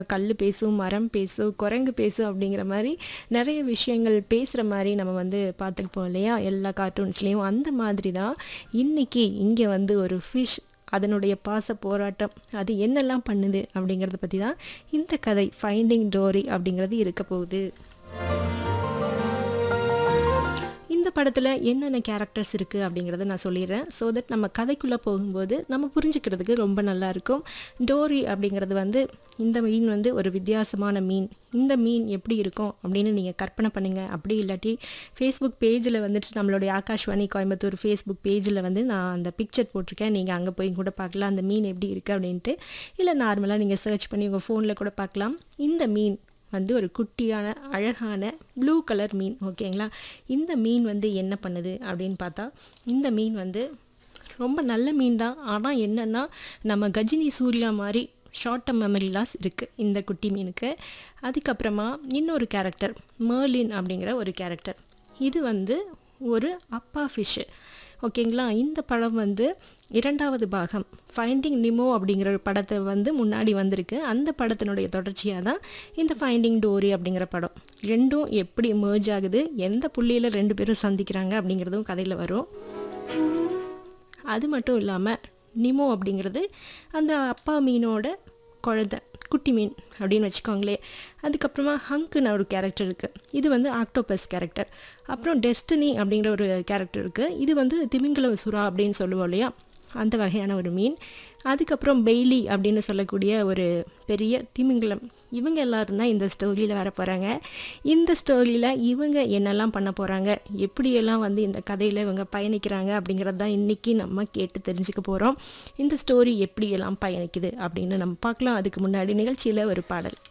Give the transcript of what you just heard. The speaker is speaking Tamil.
கல் பேசும் மரம் பேசும் குரங்கு பேசும் அப்படிங்கிற மாதிரி நிறைய விஷயங்கள் பேசுகிற மாதிரி நம்ம வந்து பார்த்துருப்போம் இல்லையா எல்லா கார்ட்டூன்ஸ்லேயும் அந்த மாதிரி தான் இன்றைக்கி இங்கே வந்து ஒரு ஃபிஷ் அதனுடைய பாச போராட்டம் அது என்னெல்லாம் பண்ணுது அப்படிங்கிறத பற்றி தான் இந்த கதை ஃபைண்டிங் டோரி அப்படிங்கிறது இருக்க போகுது இந்த படத்தில் என்னென்ன கேரக்டர்ஸ் இருக்குது அப்படிங்கிறத நான் சொல்லிடுறேன் ஸோ தட் நம்ம கதைக்குள்ளே போகும்போது நம்ம புரிஞ்சுக்கிறதுக்கு ரொம்ப நல்லா இருக்கும் டோரி அப்படிங்கிறது வந்து இந்த மீன் வந்து ஒரு வித்தியாசமான மீன் இந்த மீன் எப்படி இருக்கும் அப்படின்னு நீங்கள் கற்பனை பண்ணுங்கள் அப்படி இல்லாட்டி ஃபேஸ்புக் பேஜில் வந்துட்டு நம்மளுடைய ஆகாஷ்வாணி கோயம்புத்தூர் ஃபேஸ்புக் பேஜில் வந்து நான் அந்த பிக்சர் போட்டிருக்கேன் நீங்கள் அங்கே போய் கூட பார்க்கலாம் அந்த மீன் எப்படி இருக்குது அப்படின்ட்டு இல்லை நார்மலாக நீங்கள் சர்ச் பண்ணி உங்கள் ஃபோனில் கூட பார்க்கலாம் இந்த மீன் வந்து ஒரு குட்டியான அழகான ப்ளூ கலர் மீன் ஓகேங்களா இந்த மீன் வந்து என்ன பண்ணுது அப்படின்னு பார்த்தா இந்த மீன் வந்து ரொம்ப நல்ல மீன் தான் ஆனால் என்னென்னா நம்ம கஜினி சூர்யா மாதிரி ஷார்ட் டர்ம் மெமரி லாஸ் இருக்குது இந்த குட்டி மீனுக்கு அதுக்கப்புறமா இன்னொரு கேரக்டர் மேர்லின் அப்படிங்கிற ஒரு கேரக்டர் இது வந்து ஒரு அப்பா ஃபிஷ்ஷு ஓகேங்களா இந்த படம் வந்து இரண்டாவது பாகம் ஃபைண்டிங் நிமோ அப்படிங்கிற ஒரு படத்தை வந்து முன்னாடி வந்திருக்கு அந்த படத்தினுடைய தொடர்ச்சியாக தான் இந்த ஃபைண்டிங் டோரி அப்படிங்கிற படம் ரெண்டும் எப்படி மேர்ஜ் ஆகுது எந்த புள்ளியில் ரெண்டு பேரும் சந்திக்கிறாங்க அப்படிங்கிறதும் கதையில் வரும் அது மட்டும் இல்லாமல் நிமோ அப்படிங்கிறது அந்த அப்பா மீனோட குழந்தை குட்டி மீன் அப்படின்னு வச்சுக்கோங்களே அதுக்கப்புறமா ஹங்க்குன்னு ஒரு கேரக்டர் இருக்குது இது வந்து ஆக்டோபஸ் கேரக்டர் அப்புறம் டெஸ்டினி அப்படிங்கிற ஒரு கேரக்டர் இருக்குது இது வந்து திமிங்கலம் சுறா அப்படின்னு சொல்லுவோம் இல்லையா அந்த வகையான ஒரு மீன் அதுக்கப்புறம் பெய்லி அப்படின்னு சொல்லக்கூடிய ஒரு பெரிய திமிங்கலம் இவங்க எல்லாரும் தான் இந்த ஸ்டோரியில் வர போகிறாங்க இந்த ஸ்டோரியில் இவங்க என்னெல்லாம் பண்ண போகிறாங்க எப்படியெல்லாம் வந்து இந்த கதையில் இவங்க பயணிக்கிறாங்க அப்படிங்கிறது தான் இன்றைக்கி நம்ம கேட்டு தெரிஞ்சுக்க போகிறோம் இந்த ஸ்டோரி எப்படியெல்லாம் பயணிக்குது அப்படின்னு நம்ம பார்க்கலாம் அதுக்கு முன்னாடி நிகழ்ச்சியில் ஒரு பாடல்